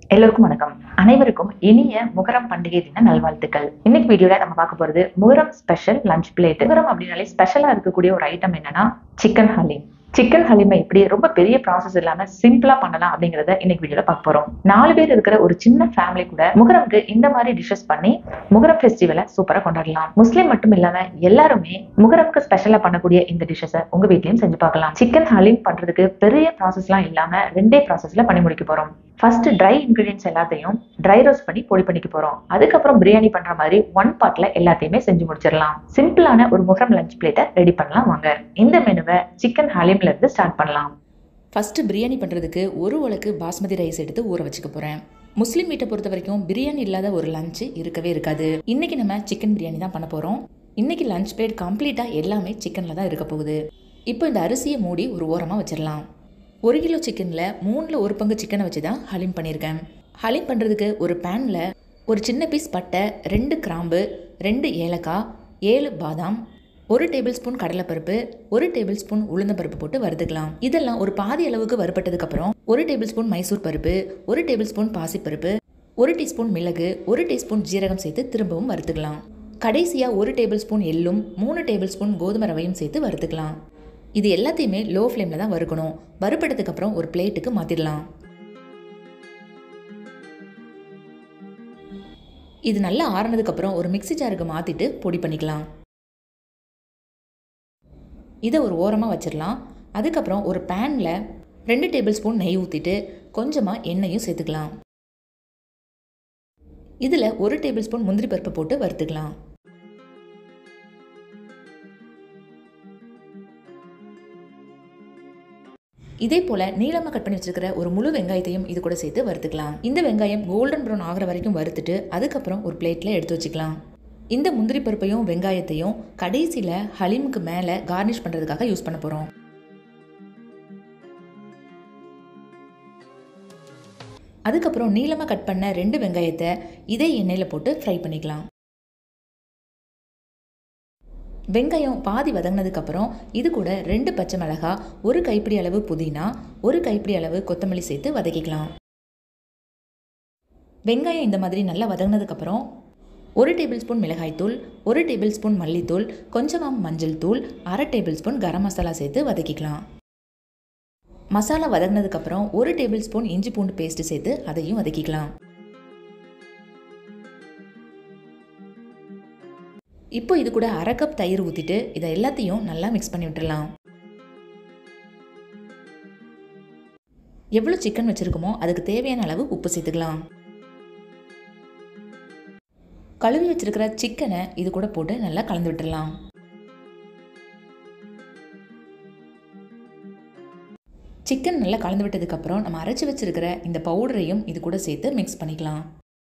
எல்லோருக்கும் வணக்கம் அனைவருக்கும் இனிய முகரம் பண்டிகை தின நல்வாழ்த்துக்கள் இன்னைக்கு வீடியோல நம்ம பார்க்க போறது Muharram special lunch plate Muharram அப்படின்னாலே ஸ்பெஷலா இருக்கக்கூடிய ஒரு ஐட்டம் என்னன்னா சிக்கன் ஹலீம் சிக்கன் ஹலீமை எப்படி ரொம்ப பெரிய ப்ராசஸ் இல்லாம சிம்பிளா பண்ணலாம் அப்படிங்கறத இன்னைக்கு வீடியோல பார்க்க போறோம் நாலு பேர் இருக்கிற ஒரு சின்ன ஃபேமிலி கூட முகரம்க்கு இந்த மாதிரி டிஷ்ஷஸ் பண்ணி முகரம் ஃபெஸ்டிவலை சூப்பரா கொண்டாடலாம் முஸ்லீம் மட்டும் இல்லாம எல்லாருமே முகரம்க்கு ஸ்பெஷலா பண்ணக்கூடிய இந்த டிஷ்ஷஸை உங்க வீட்லயும் செஞ்சு பார்க்கலாம் சிக்கன் ஹலீம் பண்றதுக்கு பெரிய ப்ராசஸ்லாம் இல்லாம ரெண்டே ப்ராசஸ்ல பண்ணி முடிக்க போறோம் ஃபர்ஸ்ட் ட்ரை இன்கிரீடியன்ஸ் எல்லாத்தையும் ட்ரை ரோஸ்ட் பண்ணி பொடி பண்ணிக்க போறோம் அதுக்கப்புறம் பிரியாணி பண்ற மாதிரி ஒன் பார்ட்ல எல்லாத்தையுமே செஞ்சு முடிச்சிடலாம் சிம்பிளான ஒரு முகரம் லஞ்ச் பிளேட்டை ரெடி பண்ணலாம் வாங்க இந்த மெனுவை சிக்கன் ஹலீம்ல இருந்து ஸ்டார்ட் பண்ணலாம் ஃபஸ்ட்டு பிரியாணி பண்ணுறதுக்கு ஒரு உலக்கு பாஸ்மதி ரைஸ் எடுத்து ஊற வச்சுக்க போகிறேன் முஸ்லீம் வீட்டை பொறுத்த வரைக்கும் பிரியாணி இல்லாத ஒரு லஞ்சு இருக்கவே இருக்காது இன்னைக்கு நம்ம சிக்கன் பிரியாணி தான் பண்ண போகிறோம் இன்னைக்கு லஞ்ச் பிளேட் கம்ப்ளீட்டாக எல்லாமே சிக்கனில் தான் இருக்க போகுது இப்போ இந்த அரிசியை மூடி ஒரு ஓரமாக வச்சிடலாம் ஒரு கிலோ சிக்கனில் மூணில் ஒரு பங்கு சிக்கனை வச்சு தான் ஹலீம் பண்ணியிருக்கேன் ஹலீம் பண்ணுறதுக்கு ஒரு பேனில் ஒரு சின்ன பீஸ் பட்டை ரெண்டு கிராம்பு ரெண்டு ஏலக்காய் ஏழு பாதாம் ஒரு டேபிள் ஸ்பூன் கடலைப்பருப்பு ஒரு டேபிள் ஸ்பூன் உளுந்தம்பருப்பு போட்டு வறுத்துக்கலாம் இதெல்லாம் ஒரு பாதி அளவுக்கு வறுப்பட்டதுக்கு அப்புறம் ஒரு டேபிள் ஸ்பூன் மைசூர் பருப்பு ஒரு டேபிள் ஸ்பூன் பாசிப்பருப்பு ஒரு டீஸ்பூன் மிளகு ஒரு டீஸ்பூன் ஜீரகம் சேர்த்து திரும்பவும் வறுத்துக்கலாம் கடைசியாக ஒரு டேபிள் ஸ்பூன் எள்ளும் மூணு டேபிள் ஸ்பூன் கோதுமை ரவையும் சேர்த்து வறுத்துக்கலாம் இது எல்லாத்தையுமே லோ ஃப்ளேமில் தான் வறுக்கணும் வறுப்பட்டதுக்கு அப்புறம் ஒரு பிளேட்டுக்கு மாற்றிடலாம் இது நல்லா ஆறுனதுக்கப்புறம் ஒரு மிக்ஸி ஜாருக்கு மாற்றிட்டு பொடி பண்ணிக்கலாம் இதை ஒரு ஓரமாக வச்சிடலாம் அதுக்கப்புறம் ஒரு பேனில் ரெண்டு டேபிள் ஸ்பூன் நெய் ஊற்றிட்டு கொஞ்சமாக எண்ணெயும் சேர்த்துக்கலாம் இதில் ஒரு டேபிள் ஸ்பூன் முந்திரி பருப்பை போட்டு வறுத்துக்கலாம் இதே போல் நீளமாக கட் பண்ணி வச்சிருக்கிற ஒரு முழு வெங்காயத்தையும் இது கூட சேர்த்து வறுத்துக்கலாம் இந்த வெங்காயம் கோல்டன் ப்ரௌன் ஆகிற வரைக்கும் வறுத்துட்டு அதுக்கப்புறம் ஒரு பிளேட்டில் எடுத்து வச்சுக்கலாம் இந்த முந்திரி பருப்பையும் வெங்காயத்தையும் கடைசியில் ஹலீமுக்கு மேலே கார்னிஷ் பண்ணுறதுக்காக யூஸ் பண்ண போகிறோம் அதுக்கப்புறம் நீளமாக கட் பண்ண ரெண்டு வெங்காயத்தை இதே எண்ணெயில் போட்டு ஃப்ரை பண்ணிக்கலாம் வெங்காயம் பாதி வதங்கினதுக்கப்புறம் இது கூட ரெண்டு பச்சை மிளகாய் ஒரு கைப்பிடி அளவு புதினா ஒரு கைப்பிடி அளவு கொத்தமல்லி சேர்த்து வதக்கிக்கலாம் வெங்காயம் இந்த மாதிரி நல்லா வதங்கினதுக்கப்புறம் ஒரு டேபிள் ஸ்பூன் மிளகாய்த்தூள் ஒரு டேபிள் ஸ்பூன் மல்லித்தூள் கொஞ்சமாக மஞ்சள் தூள் அரை டேபிள் ஸ்பூன் கரம் மசாலா சேர்த்து வதக்கிக்கலாம் மசாலா வதங்கினதுக்கப்புறம் ஒரு டேபிள் ஸ்பூன் இஞ்சி பூண்டு பேஸ்ட்டு சேர்த்து அதையும் வதக்கிக்கலாம் இப்போ இது கூட அரை கப் தயிர் ஊற்றிட்டு இதை எல்லாத்தையும் நல்லா மிக்ஸ் பண்ணி விட்டுடலாம் எவ்வளோ சிக்கன் வச்சுருக்கோமோ அதுக்கு தேவையான அளவு உப்பு சேர்த்துக்கலாம் கழுவி வச்சிருக்கிற சிக்கனை இது கூட போட்டு நல்லா கலந்து விட்டுடலாம் சிக்கன் நல்லா கலந்து விட்டதுக்கப்புறம் நம்ம அரைச்சி வச்சிருக்கிற இந்த பவுடரையும் இது கூட சேர்த்து மிக்ஸ் பண்ணிக்கலாம்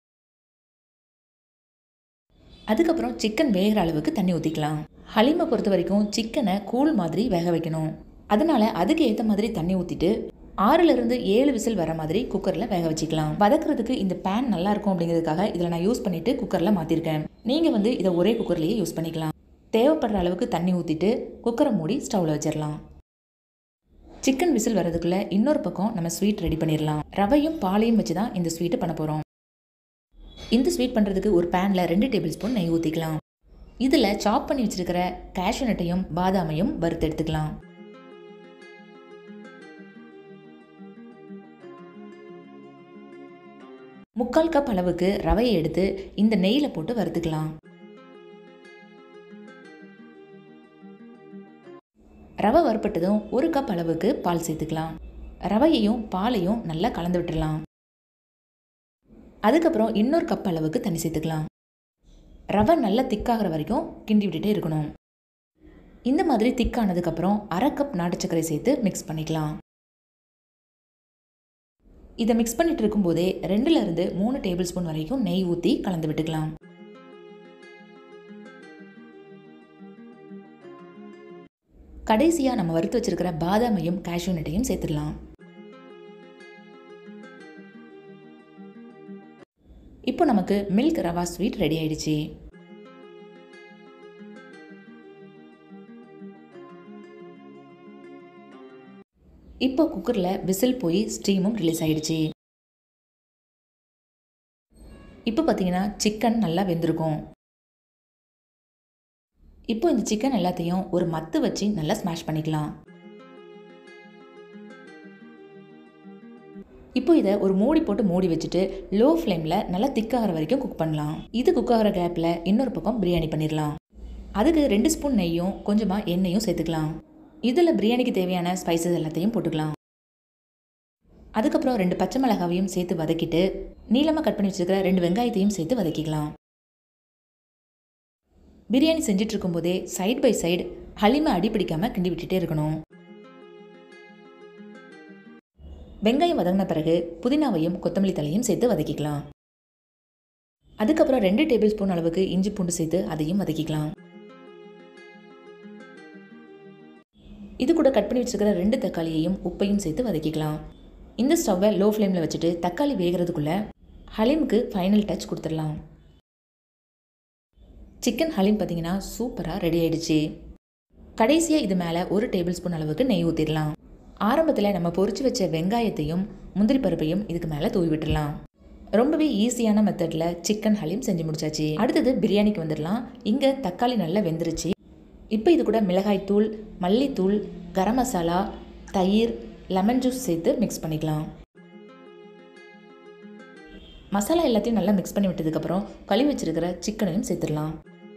அதுக்கப்புறம் சிக்கன் வேகிற அளவுக்கு தண்ணி ஊற்றிக்கலாம் ஹலீமை பொறுத்த வரைக்கும் சிக்கனை கூழ் மாதிரி வேக வைக்கணும் அதனால அதுக்கு ஏற்ற மாதிரி தண்ணி ஊற்றிட்டு ஆறுலேருந்து ஏழு விசில் வர மாதிரி குக்கரில் வேக வச்சுக்கலாம் வதக்குறதுக்கு இந்த பேன் நல்லா இருக்கும் அப்படிங்கிறதுக்காக இதில் நான் யூஸ் பண்ணிட்டு குக்கரில் மாற்றிருக்கேன் நீங்கள் வந்து இதை ஒரே குக்கர்லேயே யூஸ் பண்ணிக்கலாம் தேவைப்படுற அளவுக்கு தண்ணி ஊற்றிட்டு குக்கரை மூடி ஸ்டவ்வில் வச்சிடலாம் சிக்கன் விசில் வரதுக்குள்ளே இன்னொரு பக்கம் நம்ம ஸ்வீட் ரெடி பண்ணிடலாம் ரவையும் பாலையும் வச்சு தான் இந்த ஸ்வீட்டை பண்ண போகிறோம் இந்த ஸ்வீட் பண்ணுறதுக்கு ஒரு பேனில் ரெண்டு டேபிள் ஸ்பூன் நெய் ஊற்றிக்கலாம் இதில் சாப் பண்ணி வச்சுருக்கிற கேஷ்யூ நட்டையும் பாதாமையும் வறுத்து எடுத்துக்கலாம் முக்கால் கப் அளவுக்கு ரவையை எடுத்து இந்த நெய்யில் போட்டு வறுத்துக்கலாம் ரவை வறுப்பட்டதும் ஒரு கப் அளவுக்கு பால் சேர்த்துக்கலாம் ரவையையும் பாலையும் நல்லா கலந்து விட்டுடலாம் அதுக்கப்புறம் இன்னொரு கப் அளவுக்கு தண்ணி சேர்த்துக்கலாம் ரவை நல்லா திக்காகிற வரைக்கும் கிண்டி விட்டுட்டே இருக்கணும் இந்த மாதிரி திக்கானதுக்கப்புறம் அரை கப் நாட்டு சர்க்கரை சேர்த்து மிக்ஸ் பண்ணிக்கலாம் இதை மிக்ஸ் பண்ணிட்டு இருக்கும்போதே ரெண்டுலேருந்து மூணு டேபிள் ஸ்பூன் வரைக்கும் நெய் ஊற்றி கலந்து விட்டுக்கலாம் கடைசியாக நம்ம வறுத்து வச்சிருக்கிற பாதாமையும் கேஷ்யூ நட்டையும் சேர்த்துடலாம் இப்போ நமக்கு மில்க் ரவா ஸ்வீட் ரெடி ஆயிடுச்சு இப்போ குக்கரில் விசில் போய் ஸ்டீமும் ரிலீஸ் ஆயிடுச்சு இப்போ பார்த்தீங்கன்னா சிக்கன் நல்லா வெந்திருக்கும் இப்போ இந்த சிக்கன் எல்லாத்தையும் ஒரு மத்து வச்சு நல்லா ஸ்மாஷ் பண்ணிக்கலாம் இப்போ இதை ஒரு மூடி போட்டு மூடி வச்சுட்டு லோ ஃப்ளேமில் நல்லா திக்காகிற வரைக்கும் குக் பண்ணலாம் இது குக் ஆகிற கேப்பில் இன்னொரு பக்கம் பிரியாணி பண்ணிடலாம் அதுக்கு ரெண்டு ஸ்பூன் நெய்யும் கொஞ்சமாக எண்ணெயும் சேர்த்துக்கலாம் இதில் பிரியாணிக்கு தேவையான ஸ்பைசஸ் எல்லாத்தையும் போட்டுக்கலாம் அதுக்கப்புறம் ரெண்டு பச்சை மிளகாவையும் சேர்த்து வதக்கிட்டு நீளமாக கட் பண்ணி வச்சுருக்கிற ரெண்டு வெங்காயத்தையும் சேர்த்து வதக்கிக்கலாம் பிரியாணி செஞ்சுட்டு இருக்கும்போதே சைட் பை சைடு ஹலிமை அடி பிடிக்காம கிண்டி விட்டுட்டே இருக்கணும் வெங்காயம் வதங்கின பிறகு புதினாவையும் கொத்தமல்லி தலையும் சேர்த்து வதக்கிக்கலாம் அதுக்கப்புறம் ரெண்டு டேபிள் ஸ்பூன் அளவுக்கு இஞ்சி பூண்டு சேர்த்து அதையும் வதக்கிக்கலாம் இது கூட கட் பண்ணி வச்சுருக்கிற ரெண்டு தக்காளியையும் உப்பையும் சேர்த்து வதக்கிக்கலாம் இந்த ஸ்டவ்வை லோ ஃப்ளேமில் வச்சுட்டு தக்காளி வேகிறதுக்குள்ளே ஹலீமுக்கு ஃபைனல் டச் கொடுத்துடலாம் சிக்கன் ஹலீம் பார்த்தீங்கன்னா சூப்பராக ரெடி ஆயிடுச்சு கடைசியாக இது மேலே ஒரு டேபிள் ஸ்பூன் அளவுக்கு நெய் ஊற்றிடலாம் ஆரம்பத்தில் நம்ம பொரிச்சு வச்ச வெங்காயத்தையும் முந்திரி பருப்பையும் இதுக்கு மேலே தூவி விட்டுடலாம் ரொம்பவே ஈஸியான மெத்தடில் சிக்கன் ஹலீம் செஞ்சு முடிச்சாச்சு அடுத்தது பிரியாணிக்கு வந்துடலாம் இங்கே தக்காளி நல்லா வெந்துருச்சு இப்போ இது கூட மிளகாய் தூள் மல்லித்தூள் கரம் மசாலா தயிர் லெமன் ஜூஸ் சேர்த்து மிக்ஸ் பண்ணிக்கலாம் மசாலா எல்லாத்தையும் நல்லா மிக்ஸ் பண்ணி விட்டதுக்கப்புறம் கழுவி வச்சிருக்கிற சிக்கனையும் சேர்த்துடலாம்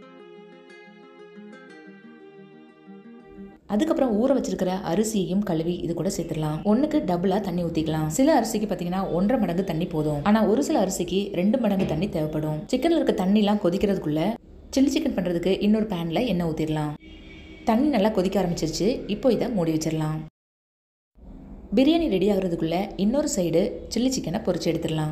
அதுக்கப்புறம் ஊற வச்சிருக்கிற அரிசியையும் கழுவி இது கூட சேர்த்துடலாம் ஒன்றுக்கு டபுளாக தண்ணி ஊற்றிக்கலாம் சில அரிசிக்கு பார்த்தீங்கன்னா ஒன்றரை மடங்கு தண்ணி போதும் ஆனால் ஒரு சில அரிசிக்கு ரெண்டு மடங்கு தண்ணி தேவைப்படும் சிக்கனில் இருக்க தண்ணிலாம் கொதிக்கிறதுக்குள்ள சில்லி சிக்கன் பண்ணுறதுக்கு இன்னொரு பேனில் எண்ணெய் ஊற்றிடலாம் தண்ணி நல்லா கொதிக்க ஆரம்பிச்சிருச்சு இப்போ இதை மூடி வச்சிடலாம் பிரியாணி ரெடி ஆகுறதுக்குள்ள இன்னொரு சைடு சில்லி சிக்கனை பொரிச்சு எடுத்துடலாம்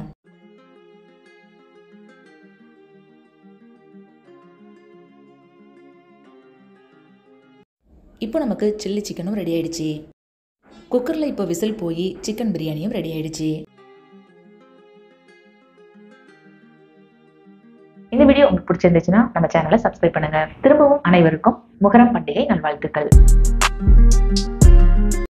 இப்போ நமக்கு சில்லி சிக்கனும் ரெடி ஆயிடுச்சு குக்கரில் இப்போ விசில் போய் சிக்கன் பிரியாணியும் ரெடி ஆயிடுச்சு இந்த வீடியோ உங்களுக்கு பிடிச்சிருந்துச்சுன்னா நம்ம சேனலை சப்ஸ்கிரைப் பண்ணுங்க திரும்பவும் அனைவருக்கும் முகரம் பண்டிகை நல்வாழ்த்துக்கள்